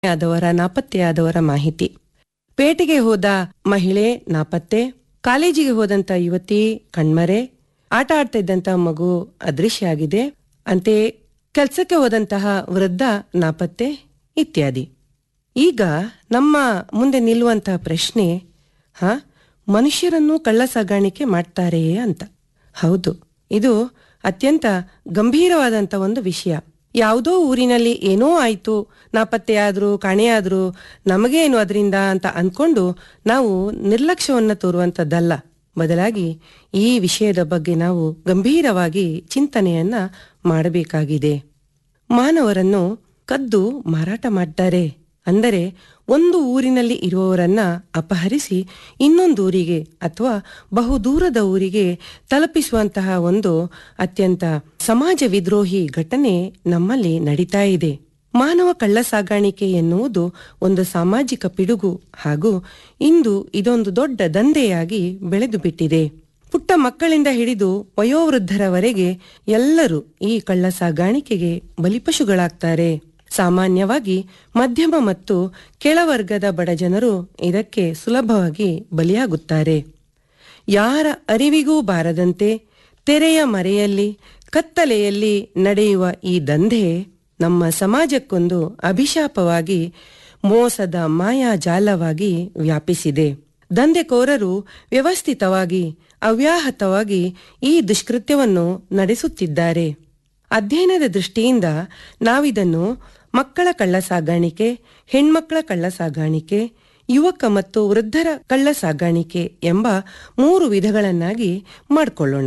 ಆದವರ ನಾಪತ್ತೆಯಾದವರ ಮಾಹಿತಿ ಪೇಟೆಗೆ ಹೋದ ಮಹಿಳೆ ನಾಪತ್ತೆ ಕಾಲೇಜಿಗೆ ಹೋದಂತ ಯುವತಿ ಕಣ್ಮರೆ ಆಟ ಆಡ್ತಾ ಇದ್ದಂತ ಮಗು ಅದೃಶ್ಯ ಆಗಿದೆ ಅಂತೆ ಕೆಲಸಕ್ಕೆ ಹೋದಂತಹ ವೃದ್ಧ ನಾಪತ್ತೆ ಇತ್ಯಾದಿ ಈಗ ನಮ್ಮ ಮುಂದೆ ನಿಲ್ಲುವಂತಹ ಪ್ರಶ್ನೆ ಹ ಮನುಷ್ಯರನ್ನು ಕಳ್ಳ ಸಾಗಾಣಿಕೆ ಮಾಡ್ತಾರೆಯೇ ಅಂತ ಹೌದು ಇದು ಅತ್ಯಂತ ಗಂಭೀರವಾದಂತ ಒಂದು ವಿಷಯ ಯಾವುದೋ ಊರಿನಲ್ಲಿ ಏನೋ ಆಯ್ತು ನಾಪತ್ತೆಯಾದ್ರು ಕಾಣೆಯಾದ್ರು ನಮಗೇನು ಅದರಿಂದ ಅಂತ ಅನ್ಕೊಂಡು ನಾವು ನಿರ್ಲಕ್ಷ್ಯವನ್ನ ತೋರುವಂತದ್ದಲ್ಲ ಬದಲಾಗಿ ಈ ವಿಷಯದ ಬಗ್ಗೆ ನಾವು ಗಂಭೀರವಾಗಿ ಚಿಂತನೆಯನ್ನ ಮಾಡಬೇಕಾಗಿದೆ ಮಾನವರನ್ನು ಕದ್ದು ಮಾರಾಟ ಮಾಡ್ತಾರೆ ಅಂದರೆ ಒಂದು ಊರಿನಲ್ಲಿ ಇರುವವರನ್ನ ಅಪಹರಿಸಿ ಇನ್ನೊಂದು ಊರಿಗೆ ಅಥವಾ ಬಹು ದೂರದ ಊರಿಗೆ ತಲುಪಿಸುವಂತಹ ಒಂದು ಅತ್ಯಂತ ಸಮಾಜ ವಿದ್ರೋಹಿ ಘಟನೆ ನಮ್ಮಲ್ಲಿ ನಡೀತಾ ಇದೆ ಮಾನವ ಕಳ್ಳ ಸಾಗಾಣಿಕೆ ಎನ್ನುವುದು ಒಂದು ಸಾಮಾಜಿಕ ಪಿಡುಗು ಹಾಗೂ ಇಂದು ಇದೊಂದು ದೊಡ್ಡ ದಂಧೆಯಾಗಿ ಬೆಳೆದು ಬಿಟ್ಟಿದೆ ಪುಟ್ಟ ಮಕ್ಕಳಿಂದ ಹಿಡಿದು ವಯೋವೃದ್ಧರವರೆಗೆ ಎಲ್ಲರೂ ಈ ಕಳ್ಳ ಸಾಗಾಣಿಕೆಗೆ ಬಲಿಪಶುಗಳಾಗ್ತಾರೆ ಸಾಮಾನ್ಯವಾಗಿ ಮಧ್ಯಮ ಮತ್ತು ಕೆಳವರ್ಗದ ಬಡಜನರು ಇದಕ್ಕೆ ಸುಲಭವಾಗಿ ಬಲಿಯಾಗುತ್ತಾರೆ ಯಾರ ಅರಿವಿಗೂ ಬಾರದಂತೆ ತೆರೆಯ ಮರೆಯಲ್ಲಿ ಕತ್ತಲೆಯಲ್ಲಿ ನಡೆಯುವ ಈ ದಂಧೆ ನಮ್ಮ ಸಮಾಜಕ್ಕೊಂದು ಅಭಿಶಾಪವಾಗಿ ಮೋಸದ ಮಾಯಾಜಾಲವಾಗಿ ವ್ಯಾಪಿಸಿದೆ ದಂಧೆಕೋರರು ವ್ಯವಸ್ಥಿತವಾಗಿ ಅವ್ಯಾಹತವಾಗಿ ಈ ದುಷ್ಕೃತ್ಯವನ್ನು ನಡೆಸುತ್ತಿದ್ದಾರೆ ಅಧ್ಯಯನದ ದೃಷ್ಟಿಯಿಂದ ನಾವಿದನ್ನು ಮಕ್ಕಳ ಕಳ್ಳ ಸಾಗಾಣಿಕೆ ಹೆಣ್ಮಕ್ಕಳ ಕಳ್ಳ ಸಾಗಾಣಿಕೆ ಯುವಕ ಮತ್ತು ವೃದ್ಧರ ಕಳ್ಳ ಸಾಗಾಣಿಕೆ ಎಂಬ ಮೂರು ವಿಧಗಳನ್ನಾಗಿ ಮಾಡಿಕೊಳ್ಳೋಣ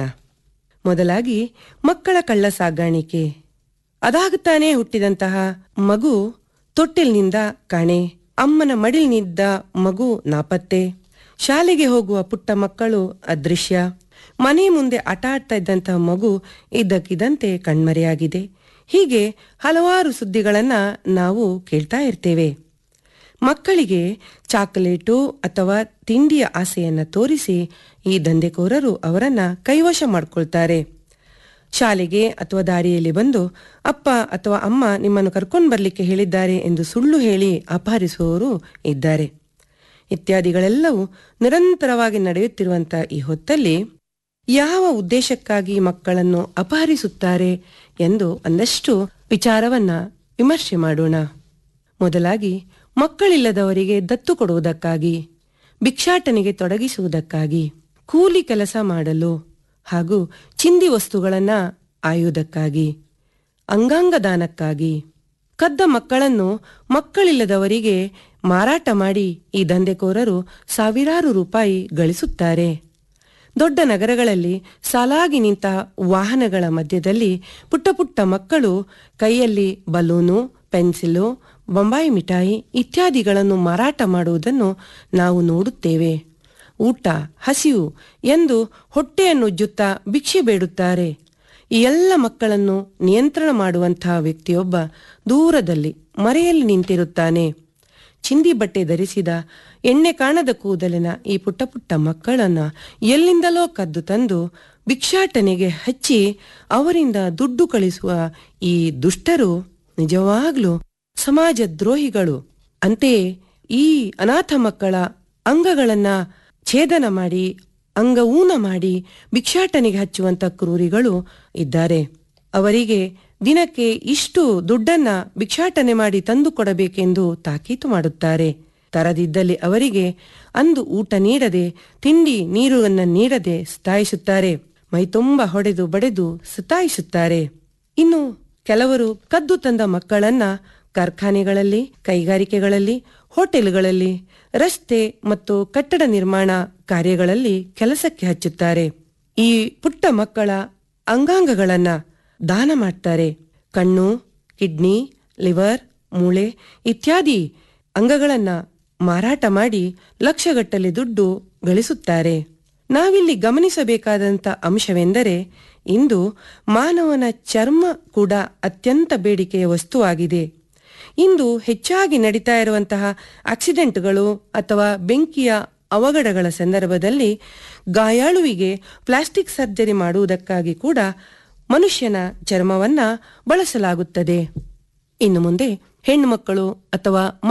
ಮೊದಲಾಗಿ ಮಕ್ಕಳ ಕಳ್ಳ ಸಾಗಾಣಿಕೆ ಅದಾಗುತ್ತಾನೆ ಹುಟ್ಟಿದಂತಹ ಮಗು ತೊಟ್ಟಿಲ್ನಿಂದ ಕಾಣೆ ಅಮ್ಮನ ಮಡಿಲ್ನಿದ್ದ ಮಗು ನಾಪತ್ತೆ ಶಾಲೆಗೆ ಹೋಗುವ ಪುಟ್ಟ ಮಕ್ಕಳು ಅದೃಶ್ಯ ಮನೆ ಮುಂದೆ ಆಟ ಆಡ್ತಾ ಇದ್ದಂತಹ ಮಗು ಇದ್ದಕ್ಕಿದ್ದಂತೆ ಕಣ್ಮರೆಯಾಗಿದೆ ಹೀಗೆ ಹಲವಾರು ಸುದ್ದಿಗಳನ್ನ ನಾವು ಕೇಳ್ತಾ ಇರ್ತೇವೆ ಮಕ್ಕಳಿಗೆ ಚಾಕೊಲೇಟು ಅಥವಾ ತಿಂಡಿಯ ಆಸೆಯನ್ನ ತೋರಿಸಿ ಈ ದಂಧೆಕೋರರು ಅವರನ್ನ ಕೈವಶ ಮಾಡ್ಕೊಳ್ತಾರೆ ಶಾಲೆಗೆ ಅಥವಾ ದಾರಿಯಲ್ಲಿ ಬಂದು ಅಪ್ಪ ಅಥವಾ ಅಮ್ಮ ನಿಮ್ಮನ್ನು ಕರ್ಕೊಂಡು ಬರ್ಲಿಕ್ಕೆ ಹೇಳಿದ್ದಾರೆ ಎಂದು ಸುಳ್ಳು ಹೇಳಿ ಅಪಹರಿಸುವವರು ಇದ್ದಾರೆ ಇತ್ಯಾದಿಗಳೆಲ್ಲವೂ ನಿರಂತರವಾಗಿ ನಡೆಯುತ್ತಿರುವಂತಹ ಈ ಹೊತ್ತಲ್ಲಿ ಯಾವ ಉದ್ದೇಶಕ್ಕಾಗಿ ಮಕ್ಕಳನ್ನು ಅಪಹರಿಸುತ್ತಾರೆ ಎಂದು ಒಂದಷ್ಟು ವಿಚಾರವನ್ನ ವಿಮರ್ಶೆ ಮಾಡೋಣ ಮೊದಲಾಗಿ ಮಕ್ಕಳಿಲ್ಲದವರಿಗೆ ದತ್ತು ಕೊಡುವುದಕ್ಕಾಗಿ ಭಿಕ್ಷಾಟನೆಗೆ ತೊಡಗಿಸುವುದಕ್ಕಾಗಿ ಕೂಲಿ ಕೆಲಸ ಮಾಡಲು ಹಾಗೂ ಚಿಂದಿ ವಸ್ತುಗಳನ್ನ ಆಯುವುದಕ್ಕಾಗಿ ಅಂಗಾಂಗ ದಾನಕ್ಕಾಗಿ ಕದ್ದ ಮಕ್ಕಳನ್ನು ಮಕ್ಕಳಿಲ್ಲದವರಿಗೆ ಮಾರಾಟ ಮಾಡಿ ಈ ದಂಧೆಕೋರರು ಸಾವಿರಾರು ರೂಪಾಯಿ ಗಳಿಸುತ್ತಾರೆ ದೊಡ್ಡ ನಗರಗಳಲ್ಲಿ ಸಾಲಾಗಿ ನಿಂತ ವಾಹನಗಳ ಮಧ್ಯದಲ್ಲಿ ಪುಟ್ಟ ಪುಟ್ಟ ಮಕ್ಕಳು ಕೈಯಲ್ಲಿ ಬಲೂನು ಪೆನ್ಸಿಲು ಬೊಂಬಾಯಿ ಮಿಠಾಯಿ ಇತ್ಯಾದಿಗಳನ್ನು ಮಾರಾಟ ಮಾಡುವುದನ್ನು ನಾವು ನೋಡುತ್ತೇವೆ ಊಟ ಹಸಿವು ಎಂದು ಹೊಟ್ಟೆಯನ್ನು ಉಜ್ಜುತ್ತಾ ಭಿಕ್ಷೆ ಬೇಡುತ್ತಾರೆ ಈ ಎಲ್ಲ ಮಕ್ಕಳನ್ನು ನಿಯಂತ್ರಣ ಮಾಡುವಂತಹ ವ್ಯಕ್ತಿಯೊಬ್ಬ ದೂರದಲ್ಲಿ ಮರೆಯಲ್ಲಿ ನಿಂತಿರುತ್ತಾನೆ ಚಿಂದಿ ಬಟ್ಟೆ ಧರಿಸಿದ ಎಣ್ಣೆ ಕಾಣದ ಕೂದಲಿನ ಈ ಪುಟ್ಟ ಪುಟ್ಟ ಮಕ್ಕಳನ್ನ ಎಲ್ಲಿಂದಲೋ ಕದ್ದು ತಂದು ಭಿಕ್ಷಾಟನೆಗೆ ಹಚ್ಚಿ ಅವರಿಂದ ದುಡ್ಡು ಕಳಿಸುವ ಈ ದುಷ್ಟರು ನಿಜವಾಗ್ಲೂ ಸಮಾಜ ದ್ರೋಹಿಗಳು ಅಂತೆಯೇ ಈ ಅನಾಥ ಮಕ್ಕಳ ಅಂಗಗಳನ್ನ ಛೇದನ ಮಾಡಿ ಅಂಗಊನ ಮಾಡಿ ಭಿಕ್ಷಾಟನೆಗೆ ಹಚ್ಚುವಂತ ಕ್ರೂರಿಗಳು ಇದ್ದಾರೆ ಅವರಿಗೆ ದಿನಕ್ಕೆ ಇಷ್ಟು ದುಡ್ಡನ್ನ ಭಿಕ್ಷಾಟನೆ ಮಾಡಿ ತಂದು ಕೊಡಬೇಕೆಂದು ತಾಕೀತು ಮಾಡುತ್ತಾರೆ ತರದಿದ್ದಲ್ಲಿ ಅವರಿಗೆ ಅಂದು ಊಟ ನೀಡದೆ ತಿಂಡಿ ನೀರನ್ನ ನೀಡದೆ ಸತಾಯಿಸುತ್ತಾರೆ ಮೈತುಂಬ ಹೊಡೆದು ಬಡೆದು ಸತಾಯಿಸುತ್ತಾರೆ ಇನ್ನು ಕೆಲವರು ಕದ್ದು ತಂದ ಮಕ್ಕಳನ್ನ ಕಾರ್ಖಾನೆಗಳಲ್ಲಿ ಕೈಗಾರಿಕೆಗಳಲ್ಲಿ ಹೋಟೆಲ್ಗಳಲ್ಲಿ ರಸ್ತೆ ಮತ್ತು ಕಟ್ಟಡ ನಿರ್ಮಾಣ ಕಾರ್ಯಗಳಲ್ಲಿ ಕೆಲಸಕ್ಕೆ ಹಚ್ಚುತ್ತಾರೆ ಈ ಪುಟ್ಟ ಮಕ್ಕಳ ಅಂಗಾಂಗಗಳನ್ನ ದಾನ ಮಾಡ್ತಾರೆ ಕಣ್ಣು ಕಿಡ್ನಿ ಲಿವರ್ ಮೂಳೆ ಇತ್ಯಾದಿ ಅಂಗಗಳನ್ನ ಮಾರಾಟ ಮಾಡಿ ಲಕ್ಷಗಟ್ಟಲೆ ದುಡ್ಡು ಗಳಿಸುತ್ತಾರೆ ನಾವಿಲ್ಲಿ ಗಮನಿಸಬೇಕಾದಂತ ಅಂಶವೆಂದರೆ ಇಂದು ಮಾನವನ ಚರ್ಮ ಕೂಡ ಅತ್ಯಂತ ಬೇಡಿಕೆಯ ವಸ್ತುವಾಗಿದೆ ಇಂದು ಹೆಚ್ಚಾಗಿ ನಡೀತಾ ಇರುವಂತಹ ಆಕ್ಸಿಡೆಂಟ್ಗಳು ಅಥವಾ ಬೆಂಕಿಯ ಅವಘಡಗಳ ಸಂದರ್ಭದಲ್ಲಿ ಗಾಯಾಳುವಿಗೆ ಪ್ಲಾಸ್ಟಿಕ್ ಸರ್ಜರಿ ಮಾಡುವುದಕ್ಕಾಗಿ ಕೂಡ ಮನುಷ್ಯನ ಚರ್ಮವನ್ನ ಬಳಸಲಾಗುತ್ತದೆ ಇನ್ನು ಮುಂದೆ ಹೆಣ್ಣು ಮಕ್ಕಳು ಅಥವಾ